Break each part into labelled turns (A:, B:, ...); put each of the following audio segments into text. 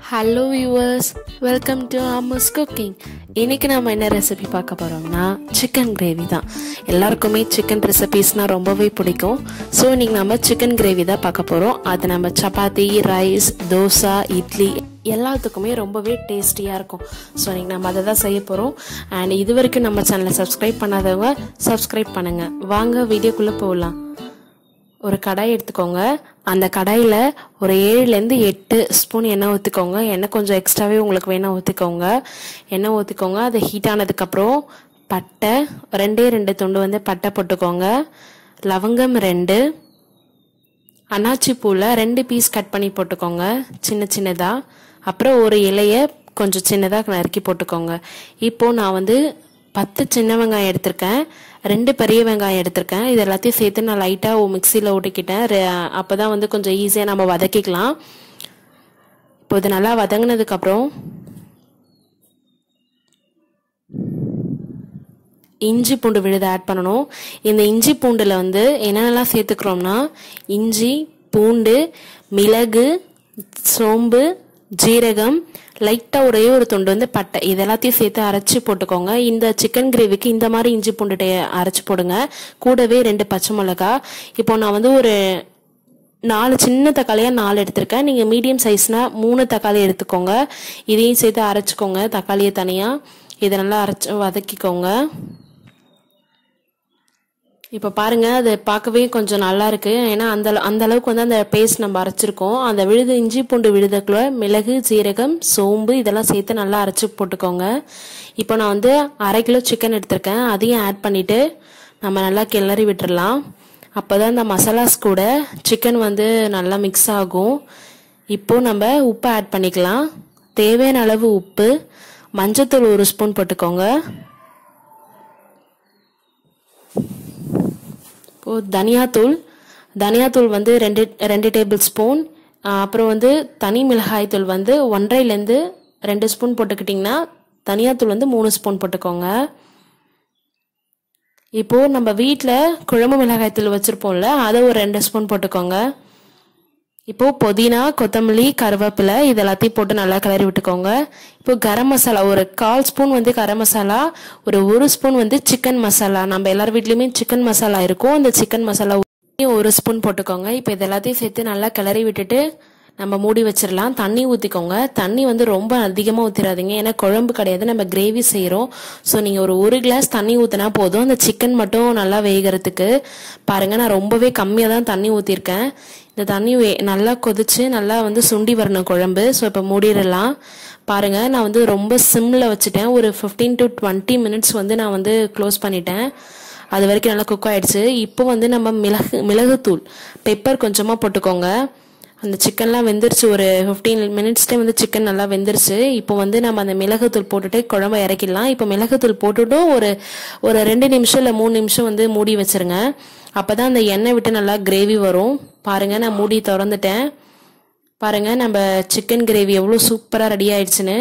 A: hello viewers welcome to Amas cooking இன்னைக்கு நம்ம என்ன ரெசிபி பார்க்க போகிறோம்னா சிக்கன் கிரேவி தான் எல்லாருக்குமே சிக்கன் ரெசிபீஸ்னால் ரொம்பவே பிடிக்கும் ஸோ இன்னைக்கு நம்ம சிக்கன் கிரேவி தான் பார்க்க போகிறோம் அது நம்ம சப்பாத்தி ரைஸ் தோசை இட்லி எல்லாத்துக்குமே ரொம்பவே டேஸ்டியாக இருக்கும் ஸோ இன்னைக்கு நம்ம அதை தான் செய்ய போகிறோம் அண்ட் இது வரைக்கும் நம்ம சேனலை சப்ஸ்கிரைப் பண்ணாதவங்க சப்ஸ்கிரைப் பண்ணுங்கள் வாங்க வீடியோக்குள்ளே போகலாம் ஒரு கடாய் எடுத்துக்கோங்க அந்த கடாயில் ஒரு ஏழுலேருந்து எட்டு ஸ்பூன் எண்ணெய் ஊற்றிக்கோங்க எண்ணெய் கொஞ்சம் எக்ஸ்ட்ராவே உங்களுக்கு வேணால் ஊற்றிக்கோங்க எண்ணெய் ஊற்றிக்கோங்க அது ஹீட் ஆனதுக்கப்புறம் பட்டை ரெண்டே ரெண்டு துண்டு வந்து பட்டை போட்டுக்கோங்க லவங்கம் ரெண்டு அன்னாச்சி பூவில் ரெண்டு பீஸ் கட் பண்ணி போட்டுக்கோங்க சின்ன சின்னதாக அப்புறம் ஒரு இலையை கொஞ்சம் சின்னதாக நறுக்கி போட்டுக்கோங்க இப்போது நான் வந்து பத்து சின்ன வெங்காயம் எடுத்திருக்கேன் ரெண்டு பெரிய வெங்காயம் எடுத்திருக்கேன் இது எல்லாத்தையும் சேர்த்து நான் லைட்டாக மிக்சியில் ஓட்டிக்கிட்டேன் அப்போ தான் வந்து கொஞ்சம் ஈஸியாக நம்ம வதக்கிக்கலாம் இப்போ இது நல்லா வதங்கினதுக்கப்புறம் இஞ்சி பூண்டு விழுதை ஆட் பண்ணணும் இந்த இஞ்சி பூண்டில் வந்து என்னென்னலாம் சேர்த்துக்கிறோம்னா இஞ்சி பூண்டு மிளகு சோம்பு ஜீரகம் லைட்டாக ஒரே ஒரு துண்டு வந்து பட்டை இது எல்லாத்தையும் சேர்த்து அரைச்சி போட்டுக்கோங்க இந்த சிக்கன் கிரேவிக்கு இந்த மாதிரி இஞ்சி பூண்டு அரைச்சி போடுங்க கூடவே ரெண்டு பச்சை மிளகா இப்போ நான் வந்து ஒரு நாலு சின்ன தக்காளியாக நாலு எடுத்திருக்கேன் நீங்கள் மீடியம் சைஸ்னால் மூணு தக்காளி எடுத்துக்கோங்க இதையும் சேர்த்து அரைச்சிக்கோங்க தக்காளியை தனியாக இதை நல்லா அரைச்சி வதக்கிக்கோங்க இப்போ பாருங்க அது பார்க்கவே கொஞ்சம் நல்லா இருக்கு ஏன்னா அந்த அந்த அளவுக்கு வந்து அந்த பேஸ்ட் நம்ம அரைச்சிருக்கோம் அந்த விழுது இஞ்சி பூண்டு விழுதுக்குள்ள மிளகு ஜீரகம் சோம்பு இதெல்லாம் சேர்த்து நல்லா அரைச்சி போட்டுக்கோங்க இப்போ நான் வந்து அரை கிலோ சிக்கன் எடுத்திருக்கேன் அதையும் ஆட் பண்ணிட்டு நம்ம நல்லா கிளறி விட்டுறலாம் அப்போதான் இந்த மசாலாஸ் கூட சிக்கன் வந்து நல்லா மிக்ஸ் ஆகும் இப்போ நம்ம உப்பு ஆட் பண்ணிக்கலாம் தேவையான அளவு உப்பு மஞ்சத்தூள் ஒரு ஸ்பூன் போட்டுக்கோங்க இப்போது தனியாத்தூள் தனியாத்தூள் வந்து ரெண்டு ரெண்டு டேபிள் ஸ்பூன் அப்புறம் வந்து தனி மிளகாய் தூள் வந்து ஒன்றரைலேருந்து ரெண்டு ஸ்பூன் போட்டுக்கிட்டிங்கன்னா தனியாத்தூள் வந்து மூணு ஸ்பூன் போட்டுக்கோங்க இப்போது நம்ம வீட்டில் குழம்பு மிளகாய் தூள் வச்சுருப்போம்ல அதை ஒரு ரெண்டு ஸ்பூன் போட்டுக்கோங்க இப்போது புதினா கொத்தமல்லி கருவேப்பிலை இது எல்லாத்தையும் போட்டு நல்லா கிளறி விட்டுக்கோங்க இப்போ கரம் மசாலா ஒரு கால் ஸ்பூன் வந்து கரம் மசாலா ஒரு ஒரு ஸ்பூன் வந்து சிக்கன் மசாலா நம்ம எல்லார் வீட்லேயுமே சிக்கன் மசாலா இருக்கும் அந்த சிக்கன் மசாலா ஒரு ஸ்பூன் போட்டுக்கோங்க இப்போ இது எல்லாத்தையும் சேர்த்து நல்லா கிளறி விட்டுட்டு நம்ம மூடி வச்சிடலாம் தண்ணி ஊற்றிக்கோங்க தண்ணி வந்து ரொம்ப அதிகமாக ஊற்றிடாதீங்க ஏன்னா குழம்பு கிடையாது நம்ம கிரேவி செய்கிறோம் ஸோ நீங்கள் ஒரு ஒரு கிளாஸ் தண்ணி ஊற்றினா போதும் அந்த சிக்கன் மட்டும் நல்லா வேகிறதுக்கு பாருங்கள் நான் ரொம்பவே கம்மியாக தான் தண்ணி ஊற்றிருக்கேன் இந்த தண்ணி நல்லா கொதிச்சு நல்லா வந்து சுண்டி வரணும் குழம்பு ஸோ இப்போ மூடிடலாம் பாருங்கள் நான் வந்து ரொம்ப சிம்மில் வச்சுட்டேன் ஒரு ஃபிஃப்டீன் டு டுவெண்ட்டி மினிட்ஸ் வந்து நான் வந்து க்ளோஸ் பண்ணிட்டேன் அது வரைக்கும் நல்லா குக் ஆகிடுச்சு இப்போ வந்து நம்ம மிளகு மிளகுத்தூள் பெப்பர் கொஞ்சமாக போட்டுக்கோங்க அந்த சிக்கன்லாம் வெந்துருச்சு ஒரு ஃபிஃப்டீன் மினிட்ஸ்லேயே வந்து சிக்கன் நல்லா வெந்துருச்சு இப்போ வந்து நம்ம அந்த மிளகுத்தூள் போட்டுட்டு குழம்ப இறக்கிடலாம் இப்போ மிளகுத்தூள் போட்டுட்டும் ஒரு ஒரு ரெண்டு நிமிஷம் இல்லை மூணு நிமிஷம் வந்து மூடி வச்சிருங்க அப்போ தான் அந்த எண்ணெய் விட்டு நல்லா கிரேவி வரும் பாருங்கள் நான் மூடி திறந்துட்டேன் பாருங்கள் நம்ம சிக்கன் கிரேவி எவ்வளோ சூப்பராக ரெடி ஆயிடுச்சுன்னு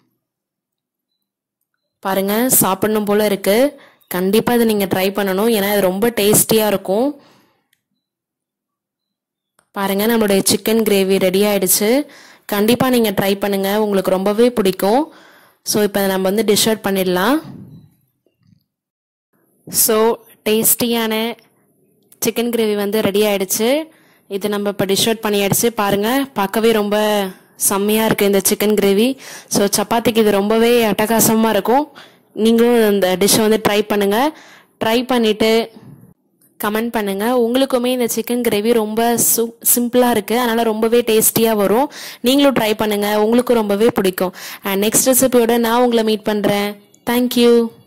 A: பாருங்கள் சாப்பிடணும் போல் இருக்குது கண்டிப்பாக இதை நீங்கள் ட்ரை பண்ணணும் ஏன்னா இது ரொம்ப டேஸ்டியாக இருக்கும் பாருங்கள் நம்மளுடைய சிக்கன் கிரேவி ரெடி ஆயிடுச்சு கண்டிப்பாக நீங்கள் ட்ரை பண்ணுங்கள் உங்களுக்கு ரொம்பவே பிடிக்கும் ஸோ இப்போ நம்ம வந்து டிஷ் அவுட் பண்ணிடலாம் ஸோ டேஸ்டியான சிக்கன் கிரேவி வந்து ரெடி ஆயிடுச்சு இது நம்ம இப்போ டிஷ் அவுட் பண்ணியாயிடுச்சு பாருங்கள் பார்க்கவே ரொம்ப செம்மையாக இருக்குது இந்த சிக்கன் கிரேவி ஸோ சப்பாத்திக்கு இது ரொம்பவே அட்டகாசமாக இருக்கும் நீங்களும் இந்த டிஷ்ஷை வந்து ட்ரை பண்ணுங்கள் ட்ரை பண்ணிவிட்டு கமெண்ட் பண்ணுங்கள் உங்களுக்குமே இந்த சிக்கன் கிரேவி ரொம்ப சு சிம்பிளாக இருக்குது அதனால் ரொம்பவே டேஸ்டியாக வரும் நீங்களும் ட்ரை பண்ணுங்கள் உங்களுக்கும் ரொம்பவே பிடிக்கும் அண்ட் நெக்ஸ்ட் ரெசிபியோட நான் உங்களை மீட் பண்ணுறேன் தேங்க்யூ